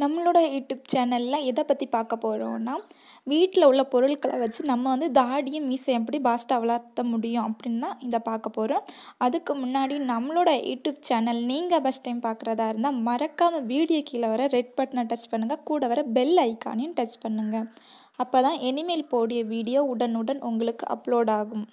நம்மளோட யூடியூப் சேனலில் எதை பற்றி பார்க்க போகிறோன்னா வீட்டில் உள்ள பொருட்களை வச்சு நம்ம வந்து தாடியும் மீசை எப்படி பாஸ்ட்டாக வளர்த்த முடியும் அப்படின்னு தான் இதை பார்க்க போகிறோம் அதுக்கு முன்னாடி நம்மளோட யூடியூப் சேனல் நீங்கள் ஃபஸ்ட் டைம் பார்க்குறதா இருந்தால் மறக்காமல் வீடியோ கீழே வர ரெட் பட்டனை டச் பண்ணுங்கள் கூட வர பெல் ஐக்கானையும் டச் பண்ணுங்கள் அப்போ தான் இனிமேல் போடிய வீடியோ உடனுடன் உங்களுக்கு அப்லோட் ஆகும்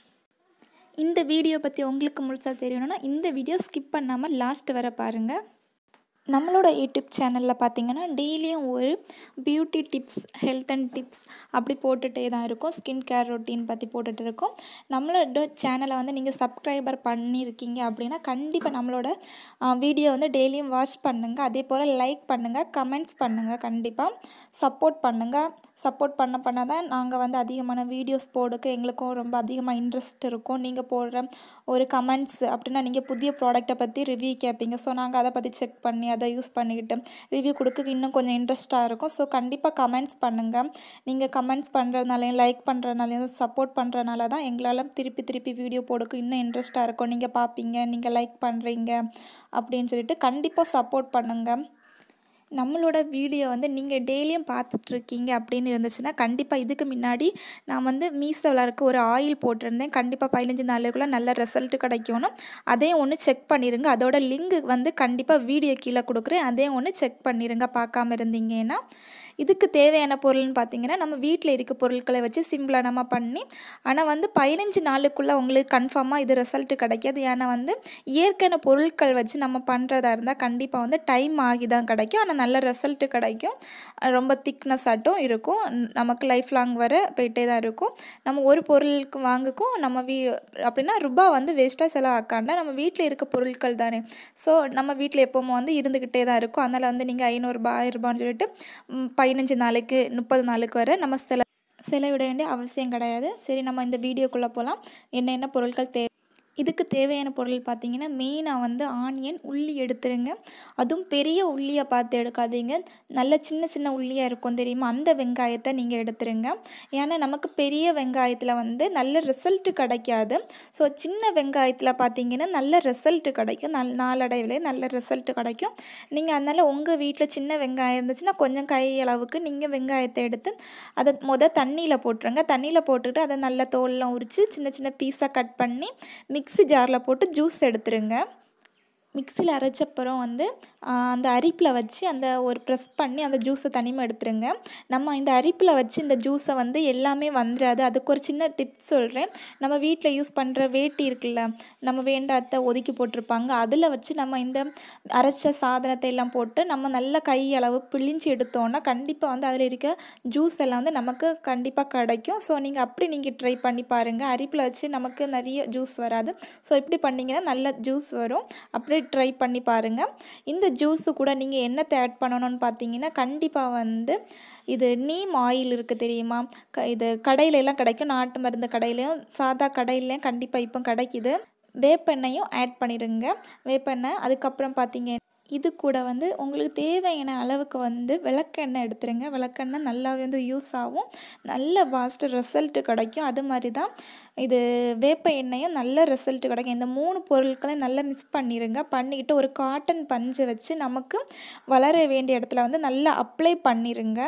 இந்த வீடியோ பற்றி உங்களுக்கு முழுசாக தெரியணும்னா இந்த வீடியோ ஸ்கிப் பண்ணாமல் லாஸ்ட் வர பாருங்கள் நம்மளோட யூடியூப் சேனலில் பார்த்தீங்கன்னா டெய்லியும் ஒரு beauty tips health and tips அப்படி போட்டுகிட்டே தான் இருக்கும் ஸ்கின் கேர் ரொட்டீன் பற்றி போட்டுட்டு இருக்கோம் நம்மளோட சேனலை வந்து நீங்கள் சப்ஸ்கிரைபர் பண்ணியிருக்கீங்க அப்படின்னா கண்டிப்பாக நம்மளோட வீடியோ வந்து டெய்லியும் வாட்ச் பண்ணுங்கள் அதே போல் லைக் பண்ணுங்கள் கமெண்ட்ஸ் பண்ணுங்கள் கண்டிப்பாக சப்போர்ட் பண்ணுங்கள் சப்போர்ட் பண்ண பண்ண தான் நாங்கள் வந்து அதிகமான வீடியோஸ் போடுக்க எங்களுக்கும் ரொம்ப அதிகமாக இன்ட்ரெஸ்ட் இருக்கும் நீங்கள் போடுற ஒரு கமெண்ட்ஸ் அப்படின்னா நீங்கள் புதிய ப்ராடக்ட்டை பற்றி ரிவ்யூ கேட்பீங்க ஸோ நாங்கள் அதை பற்றி செக் பண்ணி அதை யூஸ் பண்ணிக்கிட்டு ரிவ்யூ கொடுக்க இன்னும் கொஞ்சம் இன்ட்ரெஸ்ட்டாக இருக்கும் ஸோ கண்டிப்பாக கமெண்ட்ஸ் பண்ணுங்கள் நீங்கள் கமெண்ட்ஸ் பண்ணுறதுனாலையும் லைக் பண்ணுறதுனாலையும் சப்போர்ட் பண்ணுறதுனால தான் எங்களால் திருப்பி திருப்பி வீடியோ போடுக்க இன்னும் இன்ட்ரெஸ்ட்டாக இருக்கும் நீங்கள் பார்ப்பீங்க நீங்கள் லைக் பண்ணுறீங்க அப்படின்னு சொல்லிட்டு கண்டிப்பாக சப்போர்ட் பண்ணுங்கள் நம்மளோட வீடியோ வந்து நீங்கள் டெய்லியும் பார்த்துட்ருக்கீங்க அப்படின்னு இருந்துச்சுன்னா கண்டிப்பாக இதுக்கு முன்னாடி நான் வந்து மீசோவில் ஒரு ஆயில் போட்டிருந்தேன் கண்டிப்பாக பதினஞ்சு நாளுக்குள்ளே நல்ல ரிசல்ட் கிடைக்கணும் அதையும் ஒன்று செக் பண்ணிடுங்க அதோட லிங்க் வந்து கண்டிப்பாக வீடியோ கீழே கொடுக்குறேன் அதையும் ஒன்று செக் பண்ணிடுங்க பார்க்காம இருந்தீங்கன்னா இதுக்கு தேவையான பொருள்னு பார்த்தீங்கன்னா நம்ம வீட்டில் இருக்க பொருட்களை வச்சு சிம்பிளாக நம்ம பண்ணி ஆனால் வந்து பதினஞ்சு நாளுக்குள்ளே உங்களுக்கு கன்ஃபார்மாக இது ரிசல்ட் கிடைக்காது ஏன்னா வந்து இயற்கையான பொருட்கள் வச்சு நம்ம பண்ணுறதா இருந்தால் கண்டிப்பாக வந்து டைம் ஆகி தான் கிடைக்கும் ஆனால் நல்ல ரிசல்ட்டு கிடைக்கும் ரொம்ப திக்னஸ் ஆட்டும் இருக்கும் நமக்கு லைஃப் லாங் வர போயிட்டே தான் இருக்கும் நம்ம ஒரு பொருளுக்கு வாங்குக்கும் நம்ம வீ அப்படின்னா ரூபா வந்து வேஸ்ட்டாக செலவாக்காண்டா நம்ம வீட்டில் இருக்க பொருட்கள் தானே ஸோ நம்ம வீட்டில் எப்போவுமே வந்து இருந்துக்கிட்டே தான் இருக்கும் அதனால் வந்து நீங்கள் ஐநூறுரூபா ஆயிரரூபான்னு சொல்லிட்டு பதினஞ்சு நாளைக்கு முப்பது நாளுக்கு வரை நம்ம செல செலவிட வேண்டிய அவசியம் கிடையாது சரி நம்ம இந்த வீடியோக்குள்ளே போகலாம் என்னென்ன பொருட்கள் தேவை இதுக்கு தேவையான பொருள் பார்த்திங்கன்னா மெயினாக வந்து ஆனியன் உள்ளி எடுத்துருங்க அதுவும் பெரிய உள்ளியை பார்த்து எடுக்காதீங்க நல்ல சின்ன சின்ன உள்ளியாக இருக்கும் தெரியுமா அந்த வெங்காயத்தை நீங்கள் எடுத்துருங்க ஏன்னா நமக்கு பெரிய வெங்காயத்தில் வந்து நல்ல ரிசல்ட்டு கிடைக்காது ஸோ சின்ன வெங்காயத்தில் பார்த்தீங்கன்னா நல்ல ரிசல்ட்டு கிடைக்கும் நல் நாளடைவில் நல்ல ரிசல்ட்டு கிடைக்கும் நீங்கள் அதனால் உங்கள் வீட்டில் சின்ன வெங்காயம் இருந்துச்சுன்னா கொஞ்சம் கை அளவுக்கு நீங்கள் வெங்காயத்தை எடுத்து அதை மொதல் தண்ணியில் போட்டுருங்க தண்ணியில் போட்டுக்கிட்டு அதை நல்ல தோல்லாம் உரித்து சின்ன சின்ன பீஸாக கட் பண்ணி மிக்ஸி ஜாரில் போட்டு ஜூஸ் எடுத்துருங்க மிக்சியில் அரைச்சப்புறம் வந்து அந்த அரிப்பில் வச்சு அந்த ஒரு ப்ரெஸ் பண்ணி அந்த ஜூஸை தனிமாக எடுத்துருங்க நம்ம இந்த அரிப்பில் வச்சு இந்த ஜூஸை வந்து எல்லாமே வந்துடாது அதுக்கு ஒரு சின்ன டிப்ஸ் சொல்கிறேன் நம்ம வீட்டில் யூஸ் பண்ணுற வேட்டி இருக்குல்ல நம்ம வேண்டாத ஒதுக்கி போட்டிருப்பாங்க அதில் வச்சு நம்ம இந்த அரைச்ச சாதனத்தை எல்லாம் போட்டு நம்ம நல்ல கை அளவு பிழிஞ்சு எடுத்தோன்னா கண்டிப்பாக வந்து அதில் இருக்க ஜூஸ் எல்லாம் வந்து நமக்கு கண்டிப்பாக கிடைக்கும் ஸோ நீங்கள் அப்படி நீங்கள் ட்ரை பண்ணி பாருங்கள் அரிப்பில் வச்சு நமக்கு நிறைய ஜூஸ் வராது ஸோ இப்படி பண்ணிங்கன்னா நல்ல ஜூஸ் வரும் அப்படி ட்ரை பண்ணி பாருங்கள் இந்த ஜூஸு கூட நீங்கள் என்னத்தை ஆட் பண்ணணும்னு பார்த்தீங்கன்னா கண்டிப்பாக வந்து இது நீம் ஆயில் இருக்குது தெரியுமா க இது கடையிலலாம் கிடைக்கும் நாட்டு மருந்து கடையிலையும் சாதா கடையிலையும் கண்டிப்பாக இப்போ கிடைக்கிது வேப்பெண்ணையும் ஆட் பண்ணிடுங்க வேப்பெண்ணெய் அதுக்கப்புறம் பார்த்தீங்க இது கூட வந்து உங்களுக்கு தேவையான அளவுக்கு வந்து விளக்கெண்ணெய் எடுத்துருங்க விளக்கெண்ணெய் நல்லாவே வந்து யூஸ் ஆகும் நல்ல ஃபாஸ்ட்டு ரிசல்ட்டு கிடைக்கும் அது மாதிரி தான் இது வேப்ப எண்ணெயும் நல்ல ரிசல்ட்டு கிடைக்கும் இந்த மூணு பொருட்களையும் நல்லா மிக்ஸ் பண்ணிடுங்க பண்ணிக்கிட்டு ஒரு காட்டன் பஞ்சை வச்சு நமக்கு வளர வேண்டிய இடத்துல வந்து நல்லா அப்ளை பண்ணிடுங்க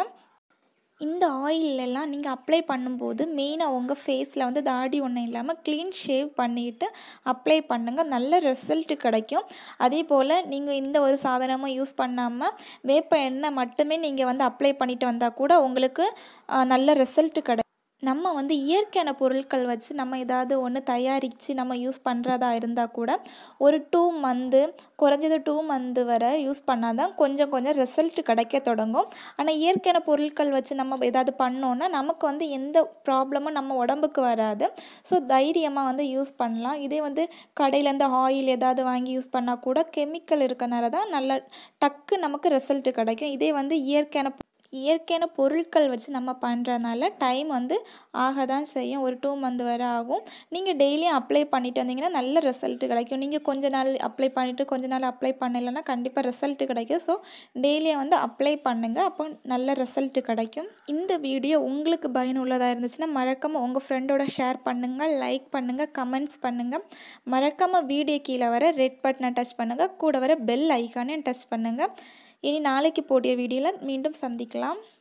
இந்த ஆயிலெல்லாம் நீங்கள் அப்ளை பண்ணும்போது மெயினாக உங்கள் ஃபேஸில் வந்து தாடி ஒன்றும் இல்லாமல் க்ளீன் ஷேவ் பண்ணிவிட்டு அப்ளை பண்ணுங்கள் நல்ல ரிசல்ட்டு கிடைக்கும் அதே போல் நீங்கள் இந்த ஒரு சாதனமும் யூஸ் பண்ணாமல் வேப்ப எண்ணெய் மட்டுமே நீங்கள் வந்து அப்ளை பண்ணிட்டு வந்தால் கூட உங்களுக்கு நல்ல ரிசல்ட்டு கிடைக்கும் நம்ம வந்து இயற்கையான பொருட்கள் வச்சு நம்ம ஏதாவது ஒன்று தயாரித்து நம்ம யூஸ் பண்ணுறதா இருந்தால் கூட ஒரு டூ மந்த்து குறைஞ்சது டூ மந்த்து வரை யூஸ் பண்ணால் தான் கொஞ்சம் கொஞ்சம் ரிசல்ட் கிடைக்க தொடங்கும் ஆனால் இயற்கையான பொருட்கள் வச்சு நம்ம ஏதாவது பண்ணோன்னா நமக்கு வந்து எந்த ப்ராப்ளமும் நம்ம உடம்புக்கு வராது ஸோ தைரியமாக வந்து யூஸ் பண்ணலாம் இதே வந்து கடையிலேருந்து ஆயில் ஏதாவது வாங்கி யூஸ் பண்ணால் கூட கெமிக்கல் இருக்கனால தான் நல்ல டக்கு நமக்கு ரிசல்ட்டு கிடைக்கும் இதே வந்து இயற்கையான இயற்கையான பொருட்கள் வச்சு நம்ம பண்ணுறதுனால டைம் வந்து ஆக தான் செய்யும் ஒரு டூ மந்த் வரை ஆகும் நீங்கள் டெய்லியும் அப்ளை பண்ணிட்டு வந்தீங்கன்னா நல்ல ரிசல்ட் கிடைக்கும் நீங்கள் கொஞ்ச நாள் அப்ளை பண்ணிவிட்டு கொஞ்ச நாள் அப்ளை பண்ணலைன்னா கண்டிப்பாக ரிசல்ட் கிடைக்கும் ஸோ டெய்லியும் வந்து அப்ளை பண்ணுங்கள் அப்போ நல்ல ரிசல்ட் கிடைக்கும் இந்த வீடியோ உங்களுக்கு பயனுள்ளதாக இருந்துச்சுன்னா மறக்காமல் உங்கள் ஃப்ரெண்டோட ஷேர் பண்ணுங்கள் லைக் பண்ணுங்கள் கமெண்ட்ஸ் பண்ணுங்கள் மறக்காமல் வீடியோ கீழே வர ரெட் பட்டனை டச் பண்ணுங்கள் கூட வர பெல் ஐக்கானையும் டச் பண்ணுங்கள் இனி நாளைக்கு போடிய வீடியோவில் மீண்டும் சந்திக்கலாம்